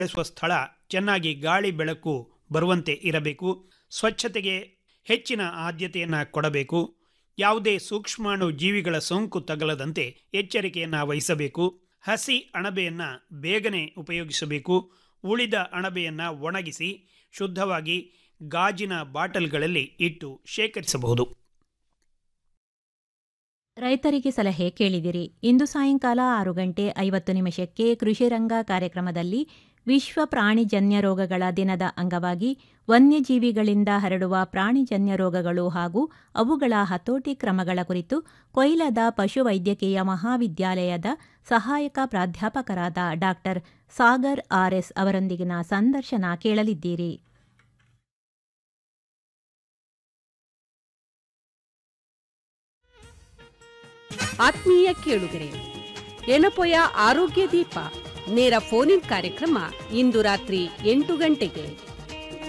ಬೆಳೆಸುವ ಸ್ಥಳ ಚೆನ್ನಾಗಿ ಗಾಳಿ ಬೆಳಕು ಬರುವಂತೆ ಇರಬೇಕು ಸ್ವಚ್ಛತೆಗೆ ಹೆಚ್ಚಿನ ಆದ್ಯತೆಯನ್ನು ಕೊಡಬೇಕು ಯಾವುದೇ ಸೂಕ್ಷ್ಮಾಣು ಜೀವಿಗಳ ಸೋಂಕು ತಗಲದಂತೆ ಎಚ್ಚರಿಕೆಯನ್ನು ವಹಿಸಬೇಕು ಹಸಿ ಅಣಬೆಯನ್ನು ಬೇಗನೆ ಉಪಯೋಗಿಸಬೇಕು ಉಳಿದ ಅಣಬೆಯನ್ನು ಒಣಗಿಸಿ ಶುದ್ಧವಾಗಿ ಗಾಜಿನ ಬಾಟಲ್ಗಳಲ್ಲಿ ಇಟ್ಟು ಶೇಖರಿಸಬಹುದು ರೈತರಿಗೆ ಸಲಹೆ ಕೇಳಿದಿರಿ ಇಂದು ಸಾಯಂಕಾಲ ಆರು ಗಂಟೆ ಐವತ್ತು ನಿಮಿಷಕ್ಕೆ ಕೃಷಿರಂಗ ಕಾರ್ಯಕ್ರಮದಲ್ಲಿ ವಿಶ್ವ ಪ್ರಾಣಿಜನ್ಯ ರೋಗಗಳ ದಿನದ ಅಂಗವಾಗಿ ವನ್ಯಜೀವಿಗಳಿಂದ ಹರಡುವ ಪ್ರಾಣಿಜನ್ಯ ರೋಗಗಳು ಹಾಗೂ ಅವುಗಳ ಹತೋಟಿ ಕ್ರಮಗಳ ಕುರಿತು ಕೊಯ್ಲದ ಪಶುವೈದ್ಯಕೀಯ ಮಹಾವಿದ್ಯಾಲಯದ ಸಹಾಯಕ ಪ್ರಾಧ್ಯಾಪಕರಾದ ಡಾಕ್ಟರ್ ಸಾಗರ್ ಆರ್ಎಸ್ ಅವರೊಂದಿಗಿನ ಸಂದರ್ಶನ ಕೇಳಲಿದ್ದೀರಿ ಆತ್ಮೀಯ ಕೇಳುಗರೆ ಎನಪೊಯ ಆರೋಗ್ಯ ದೀಪ ನೇರ ಫೋನ್ ಇನ್ ಕಾರ್ಯಕ್ರಮ ಇಂದು ರಾತ್ರಿ ಎಂಟು ಗಂಟೆಗೆ